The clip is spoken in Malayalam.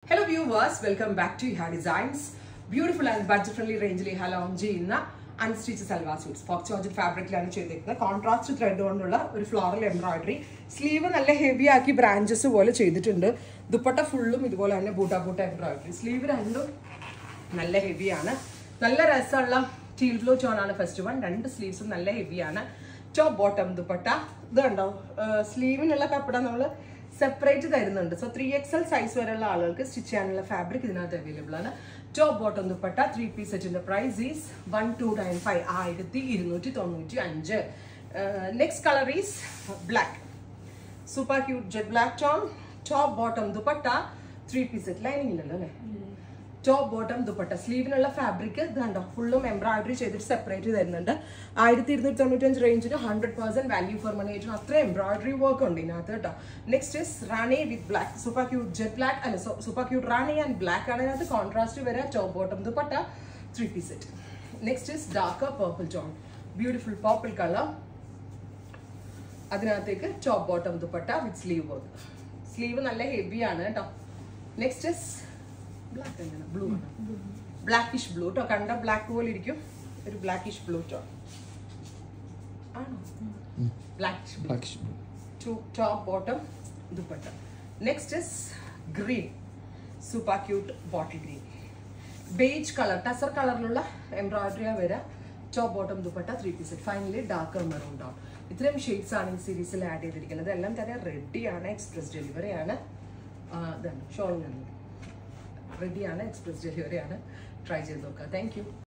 Hello viewers welcome back to Iha designs beautiful and budget friendly റേഞ്ചിൽ ഇഹാ ലോഞ്ച് ചെയ്യുന്ന unstitch salwar suits faux georgette ഫാബ്രിക്കിലാണ് ചെയ്തിരിക്കുന്നത് കോൺട്രാസ്റ്റ് ത്രെഡ് കൊണ്ടുള്ള ഒരു ഫ്ലോറൽ എംബ്രോയിഡറി സ്ലീവ് നല്ല ഹെവി ആക്കി ബ്രാഞ്ചസ് പോലെ ചെയ്തിട്ടുണ്ട് ദുപ്പട്ട ഫുള്ളും ഇതുപോലെ തന്നെ ബൂട്ട ബൂട്ട എംബ്രോയിഡറി സ്ലീവ് രണ്ടും നല്ല ഹെവിയാണ് നല്ല രസമുള്ള ടീൽ ബ്ലൂ ടോൺ ആണ് ഫസ്റ്റ് വൺ രണ്ട് സ്ലീവ്സും നല്ല ഹെവിയാണ് ടോപ്പ് ബോട്ടം ദുപ്പട്ട ഇത് കണ്ടോ സ്ലീവിനുള്ള കപ്പട നമ്മൾ സെപ്പറേറ്റ് തരുന്നുണ്ട് so three X L size വരെയുള്ള ആളുകൾക്ക് സ്റ്റിച്ച് ചെയ്യാനുള്ള ഫാബ്രിക് ഇതിനകത്ത് അവൈലബിൾ ആണ് top bottom dupatta three piece സെറ്റിന്റെ price is one two nine five ആയിരത്തി ഇരുന്നൂറ്റി തൊണ്ണൂറ്റി അഞ്ച് next colour is black super cute jet black tone top bottom dupatta three piece set lining ഇല്ലല്ലോ അല്ലേ ടോപ്പ് ബോട്ടം ദുപ്പട്ട സ്ലീവിനുള്ള ഫാബ്രിക് ഇത് കണ്ടോ ഫുള്ളും എംബ്രോയിഡറി ചെയ്തിട്ട് സെപ്പറേറ്റ് തരുന്നുണ്ട് ആയിരത്തി ഇരുന്നൂറ്റി തൊണ്ണൂറ്റഞ്ച് റേഞ്ചിന് hundred percent value for money ആയിട്ടും അത്ര എംബ്രോയിഡറി വർക്ക് ഉണ്ട് ഇതിനകത്ത് കേട്ടോ next is rani with black super cute jet black അല്ല super cute rani and black ആണ് ഇതിനകത്ത് കോൺട്രാസ്റ്റ് വരെ top bottom dupatta three piece set next is darker purple tone beautiful purple colour അതിനകത്തേക്ക് top bottom dupatta with sleeve work sleeve നല്ല ഹെവി ആണ് കേട്ടോ നെക്സ്റ്റ് ഇസ് ബ്ലാക്ക് എങ്ങനെ ബ്ലൂ ആണ് ബ്ലാക്കിഷ് ബ്ലൂ കേട്ടോ കണ്ട ബ്ലാക്ക് പോലെ ഇരിക്കും ഒരു ബ്ലാക്കിഷ് ബ്ലൂ ടോ ആണോ ബ്ലാക്കിഷ് ബ്ലൂ Blackish blue. ടു top bottom dupatta next is green super cute bottle green beige colour tussar കളറിലുള്ള എംബ്രോയിഡറിയാ വരാം top bottom dupatta three piece finally darker maroon down ഇത്രയും ഷെയ്ഡ്സ് ആണ് ഈ സീരീസിൽ ആഡ് ചെയ്തിരിക്കുന്നത് ഇതെല്ലാം തന്നെ റെഡിയാണ് എക്സ്പ്രസ് ഡെലിവറി ആണ് ഇതാണ് ഷോളിംഗ് റെഡിയാണ് എക്സ്പ്രസ് ഡെലിവറി ആണ് ട്രൈ ചെയ്ത് നോക്കുക താങ്ക് യു